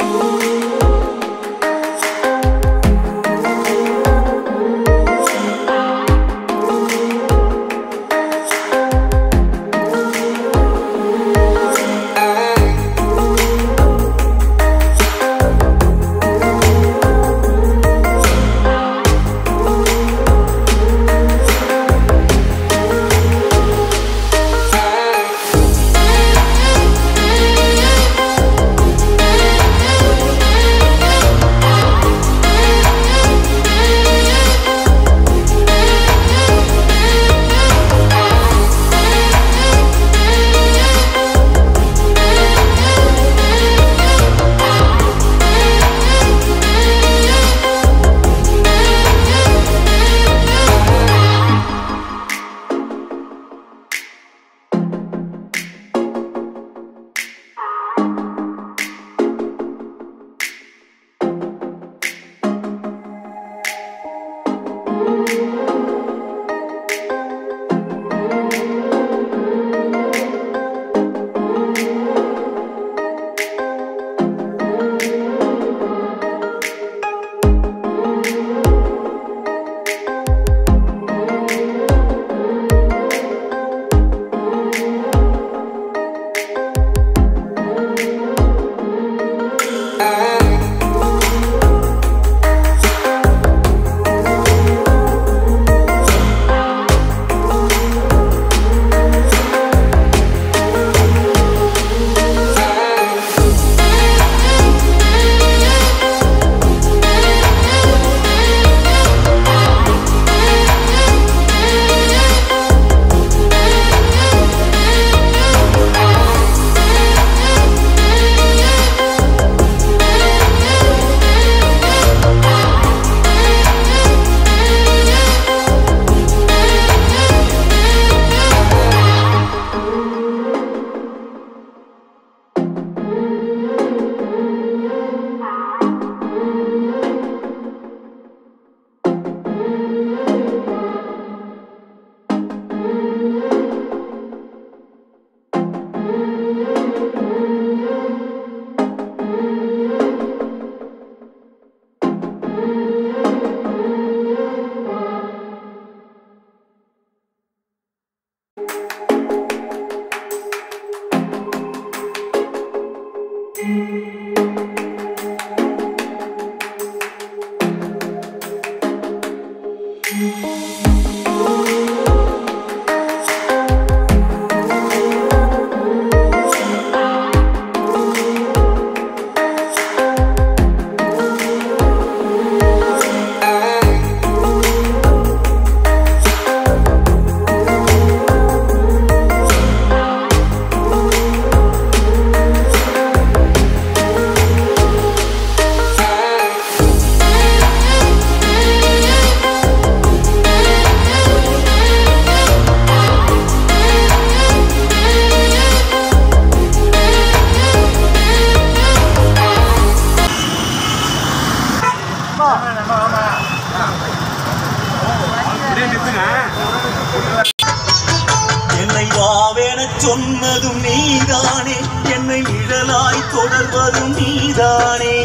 என்னை வாவெனச் சொன்னதும் நீதானே என்னை நிழலாய் தொடர்வதும் நீதானே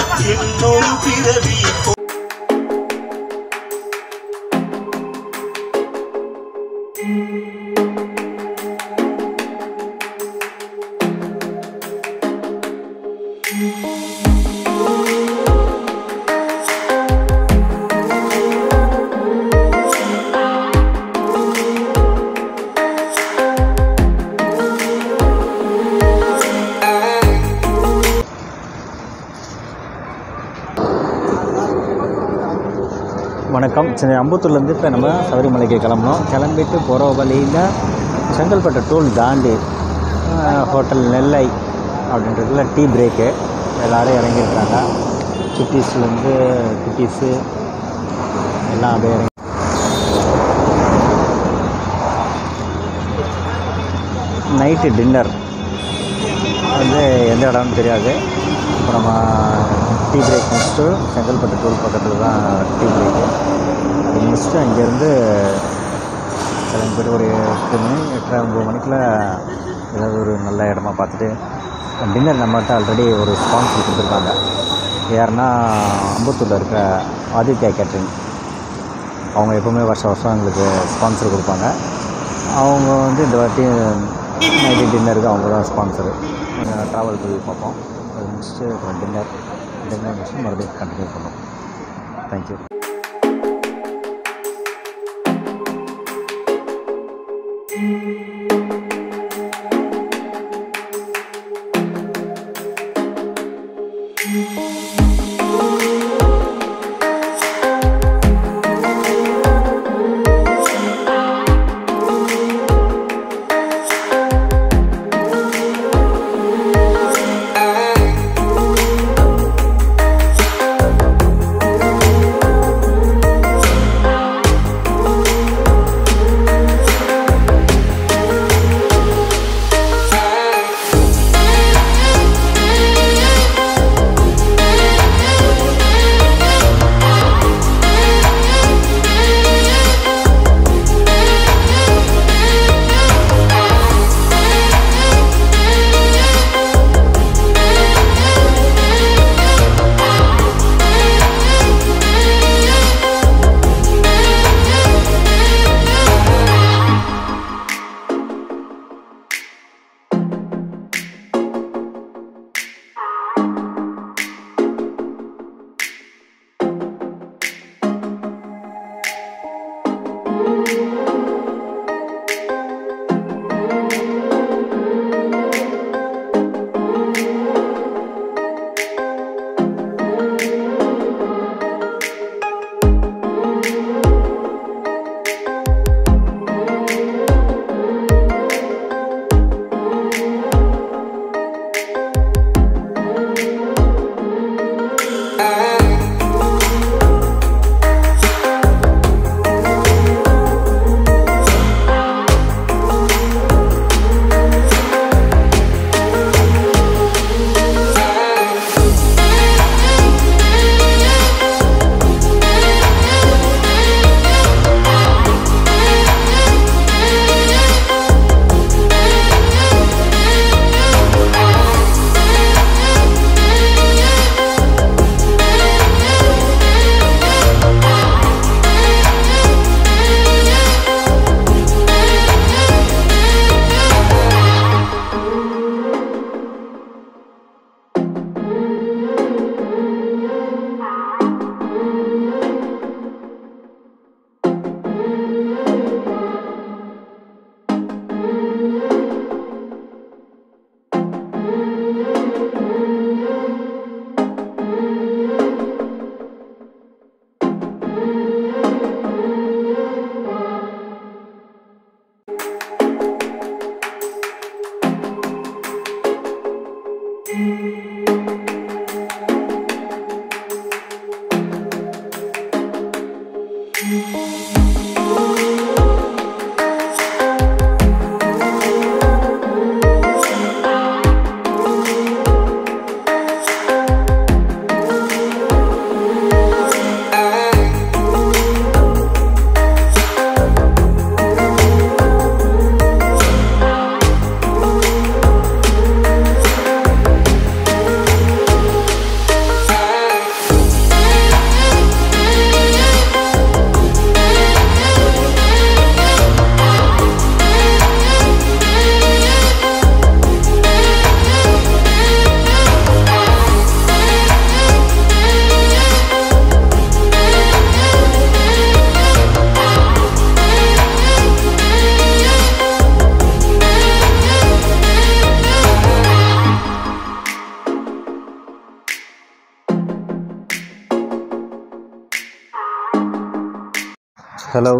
என்னொரு பிறவி கொ- வணக்கம் சென்னை அம்பத்தூர்லேருந்து இப்போ நம்ம சபரிமலைக்கு கிளம்புனோம் கிளம்பிட்டு போகிற வழியில் செங்கல்பட்டு டோல் தாண்டி ஆஹ், ஹோட்டல் நெல்லை அப்படின்றதுல டீ பிரேக்கு எல்லோரும் இறங்கியிருக்காங்க குட்டீஸ்லேருந்து குட்டீஸு எல்லாம் அப்படியே இறங்கி நைட்டு டின்னர் வந்து எந்த இடம்னு தெரியாது இப்போ நம்ம டீ பிரேக் முடிச்சுட்டு செங்கல்பட்டு டோல் பக்கத்தில் தான் டீ பிரேக்கு அது முடிச்சுட்டு அங்கேருந்து கிளம்பி போய்ட்டு ஒரு எட்டு மணி எட்டரை ஒம்பது மணிக்குள்ள ஏதாவது ஒரு நல்ல இடமா பார்த்துட்டு டின்னர் நம்மகிட்ட ஆல்ரெடி ஒரு ஸ்பான்சர் கொடுத்துருக்காங்க யாருன்னா அம்பத்தூரில் இருக்கிற ஆதித்யா கேட்ரிங் அவங்க எப்போவுமே வருஷம் வருஷம் எங்களுக்கு ஸ்பான்சர் கொடுப்பாங்க அவங்க வந்து இந்த வாட்டி நைட்டு டின்னருக்கு அவங்க தான் ஸ்பான்சரு ட்ராவல் போய் பார்ப்போம் அது முடிச்சுட்டு அப்புறம் டின்னர் டின்னர் முடிச்சுட்டு மறுபடியும் கண்டினியூ பண்ணோம் தேங்க்யூ ஹலோ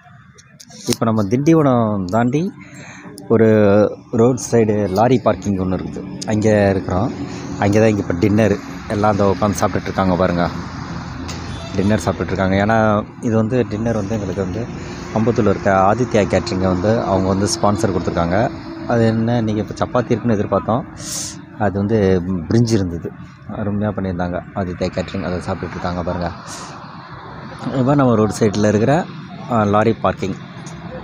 இப்போ நம்ம திண்டிவனம் தாண்டி ஒரு ரோட் சைடு லாரி பார்க்கிங் ஒன்று இருக்குது அங்கே இருக்கிறோம் அங்கே தான் இங்கே இப்போ டின்னர் எல்லாம் அந்த உட்காந்து சாப்பிட்டுட்ருக்காங்க பாருங்கள் டின்னர் சாப்பிட்டுட்ருக்காங்க ஏன்னா இது வந்து டின்னர் வந்து எங்களுக்கு வந்து அம்பத்தூரில் இருக்க ஆதித்யா கேட்ரிங்கை வந்து அவங்க வந்து ஸ்பான்சர் கொடுத்துருக்காங்க அது என்ன இன்றைக்கி இப்போ சப்பாத்தி இருக்குன்னு எதிர்பார்த்தோம் அது வந்து பிரிஞ்சு இருந்தது அருமையாக பண்ணியிருந்தாங்க ஆதித்யா கேட்ரிங் அதை சாப்பிட்டுட்ருக்காங்க பாருங்கள் இப்போ நம்ம ரோடு சைடில் இருக்கிற ஆ, லாரி பார்க்கிங்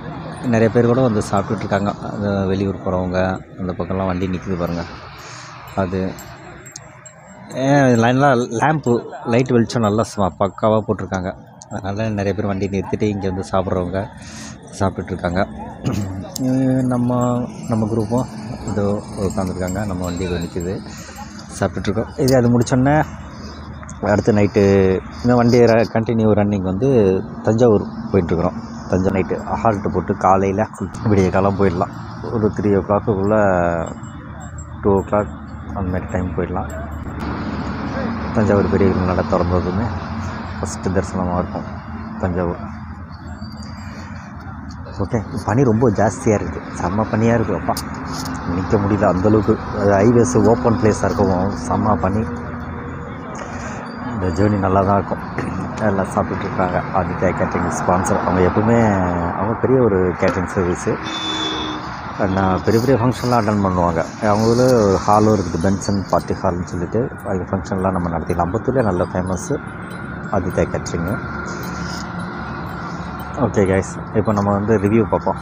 நிறைய பேர் கூட வந்து சாப்பிட்டுட்ருக்காங்க அந்த வெளியூர் போகிறவங்க அந்த பக்கம்லாம் வண்டி நிற்குது பாருங்கள் அது லைன்லாம் லேம்ப்பு லைட் வெளிச்சம் நல்லா சும்மா பக்காவாக போட்டிருக்காங்க அதனால் நிறைய பேர் வண்டி நிறுத்திட்டு இங்கே வந்து சாப்பிட்றவங்க சாப்பிட்டுட்ருக்காங்க நம்ம நம்ம குரூப்பும் இதோ உட்காந்துருக்காங்க நம்ம வண்டி இது நிற்கிது சாப்பிட்டுட்ருக்கோம் இது அது முடிச்சோன்னே அடுத்த நைட்டு இந்த வண்டி கண்டினியூ ரன்னிங் வந்து தஞ்சாவூர் போயிட்டுருக்குறோம் தஞ்சை நைட்டு ஹால்ட்டு போட்டு காலையில் விடிய காலம் போயிடலாம் ஒரு த்ரீ ஓ கிளாக்குள்ளே டூ ஓ கிளாக் அந்த மாதிரி டைம் போயிடலாம் தஞ்சாவூர் பெரிய கோயில் நட திறந்ததுமே ஃபஸ்ட்டு தரிசனமாக இருக்கும் தஞ்சாவூர் ஓகே பனி ரொம்ப ஜாஸ்தியாக இருக்குது செம்ம பனியாக இருக்குது அப்பா நிற்க முடியல அந்தளவுக்கு ஹைவேஸ் ஓப்பன் பிளேஸாக இருக்கவும் செம்ம பனி இந்த ஜேர்னி நல்லா தான் இருக்கும் எல்லாம் சாப்பிட்டுட்டு இருக்காங்க ஆதித்யா கேட்ரிங் ஸ்பான்சர் அவங்க எப்பவுமே அவங்க பெரிய ஒரு கேட்ரிங் சர்வீஸு நான் பெரிய பெரிய ஃபங்க்ஷன்லாம் அட்டன் பண்ணுவாங்க அவங்கள ஒரு ஹாலும் இருக்குது பென்சன் பார்ட்டி ஹால்னு சொல்லிட்டு அந்த ஃபங்க்ஷன்லாம் நம்ம நடத்திக்கலாம் அம்பத்தூர்லேயே நல்ல famous Aditya catering okay guys இப்போ நம்ம வந்து ரிவ்யூ பார்ப்போம்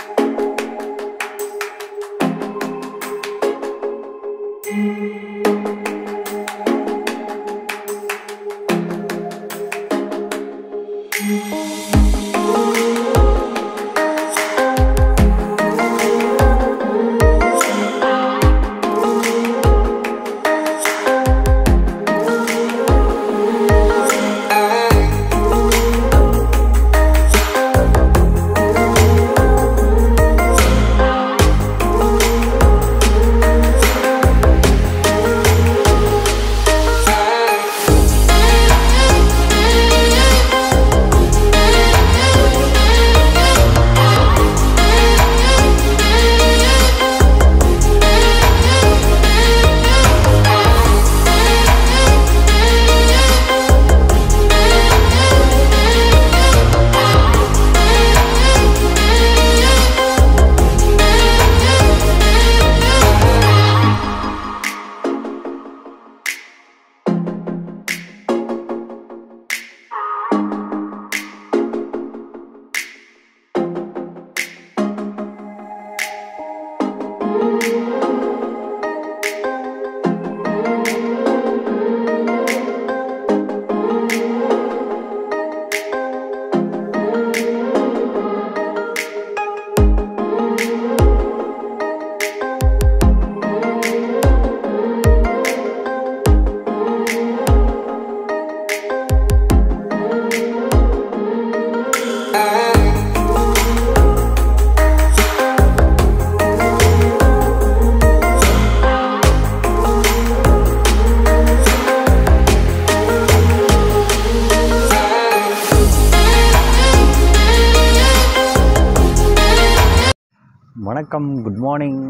வணக்கம் குட் மார்னிங்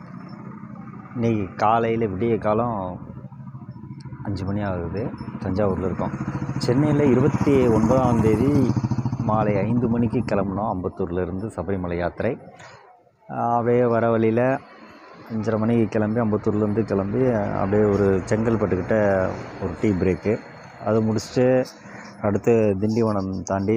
இன்னைக்கு காலையில் விடிய காலம் அஞ்சு மணி ஆகுது தஞ்சாவூரில் இருக்கோம் சென்னையில் இருபத்தி ஒன்பதாம் தேதி மாலை ஐந்து மணிக்கு கிளம்புனோம் அம்பத்தூர்லேருந்து சபரிமலை யாத்திரை ஆஹ் அப்படியே வர வழியில் அஞ்சரை மணிக்கு கிளம்பி அம்பத்தூர்லேருந்து கிளம்பி அப்படியே ஒரு செங்கல்பட்டுக்கிட்ட ஒரு டீ பிரேக்கு அது முடிச்சுட்டு அடுத்து திண்டிவனம் தாண்டி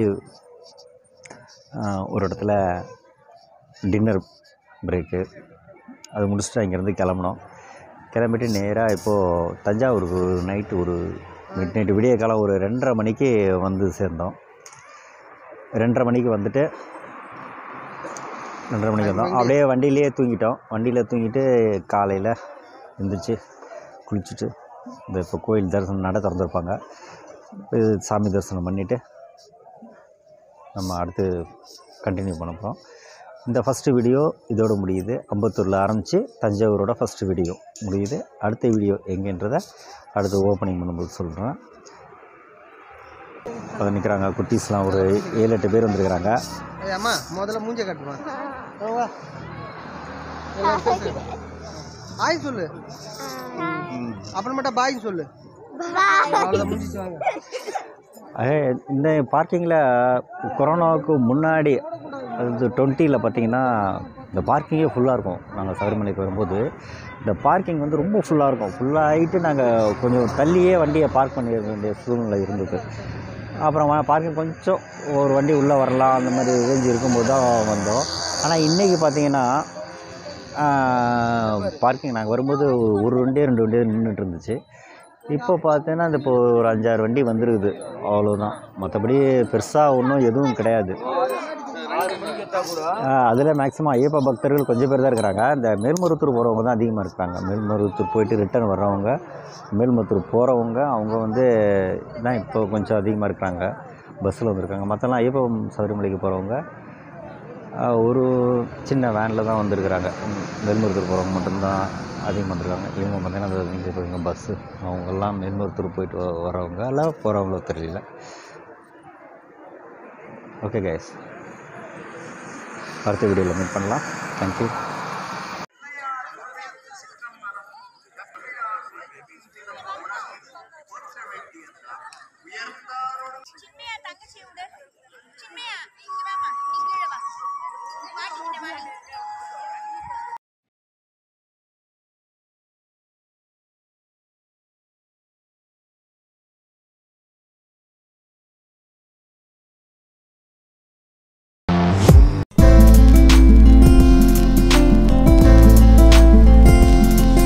ஆஹ் ஒரு இடத்துல டின்னர் பிரேக்கு அது முடிச்சுட்டு அங்கேருந்து கிளம்புனோம் கிளம்பிட்டு நேராக இப்போது தஞ்சாவூருக்கு நைட்டு ஒரு மிட் நைட்டு விடிய காலம் ஒரு ரெண்டரை மணிக்கு வந்து சேர்ந்தோம் ரெண்டரை மணிக்கு வந்துட்டு ரெண்டரை மணிக்கு வந்தோம் அப்படியே வண்டியிலேயே தூங்கிட்டோம் வண்டியில் தூங்கிட்டு காலையில் எழுந்திரிச்சு குளிச்சுட்டு இந்த இப்போ கோயில் தரிசனம் நட திறந்துருப்பாங்க இது சாமி தரிசனம் பண்ணிவிட்டு நம்ம அடுத்து கண்டினியூ பண்ண போகிறோம் இந்த ஃபஸ்ட்டு வீடியோ இதோட முடியுது அம்பத்தூரில் ஆரம்பித்து தஞ்சாவூரோட ஃபஸ்ட்டு வீடியோ முடியுது அடுத்த வீடியோ எங்கேன்றதை அடுத்து ஓப்பனிங் பண்ணும்போது சொல்கிறேன் அதை நிற்கிறாங்க குட்டீஸ்லாம் ஒரு ஏழு எட்டு பேர் வந்திருக்கிறாங்க ஏய் அம்மா முதல்ல மூஞ்ச காட்டுமா வா, வா எல்லாரும் பேசு. ஹாய் சொல்லு அப்புறமேட்டா பாய் சொல்லு அவ்வளோதான் முடிஞ்சிச்சு வாங்க அதே இந்த பார்க்கிங்கில் கொரோனாவுக்கு முன்னாடி அது டுவெண்ட்டியில் பார்த்தீங்கன்னா இந்த பார்க்கிங்கே ஃபுல்லாக இருக்கும் நாங்கள் சபரிமலைக்கு வரும்போது இந்த பார்க்கிங் வந்து ரொம்ப ஃபுல்லாக இருக்கும் ஃபுல்லாக ஆகிட்டு நாங்கள் கொஞ்சம் தள்ளியே வண்டியை பார்க் பண்ணி வேண்டிய சூழ்நிலை இருந்தது அப்புறம் பார்க்கிங் கொஞ்சம் ஒரு வண்டி உள்ளே வரலாம் அந்த மாதிரி ரேஞ்சு இருக்கும்போது தான் வந்தோம் ஆனால் இன்றைக்கி பார்த்தீங்கன்னா பார்க்கிங் நாங்கள் வரும்போது ஒரு வண்டியே ரெண்டு வண்டியே நின்றுட்டு இருந்துச்சு இப்போ பார்த்தீங்கன்னா இந்த இப்போ ஒரு அஞ்சாறு வண்டி வந்துருக்குது அவ்வளோதான் மற்றபடி பெருசாக ஒன்றும் எதுவும் கிடையாது அதில் மேக்ஸிமம் ஐயப்ப பக்தர்கள் கொஞ்சம் பேர் தான் இருக்கிறாங்க இந்த மேல்மருத்தூர் போகிறவங்க தான் அதிகமாக இருக்கிறாங்க மேல்மருத்தூர் போயிட்டு ரிட்டர்ன் வர்றவங்க மேல்மருத்தூர் போகிறவங்க அவங்க வந்து தான் இப்போ கொஞ்சம் அதிகமாக இருக்கிறாங்க பஸ்ஸில் வந்திருக்காங்க மற்றெல்லாம் ஐயப்பம் சபரிமலைக்கு போகிறவங்க ஒரு சின்ன வேனில் தான் வந்திருக்கிறாங்க ம், மேல்மருத்தூர் போகிறவங்க மட்டும்தான் அதிகமாக வந்திருக்காங்க இவங்க பார்த்தீங்கன்னா அந்த இங்கே போயிருங்க பஸ்ஸு அவங்கெல்லாம் மேல்மருத்தூர் போயிட்டு வ- வர்றவங்க எல்லாம் போகிறவங்களோ தெரியல ஓகே கைஸ் அடுத்த வீடியோவில் மீட் பண்ணலாம் தேங்க்யூ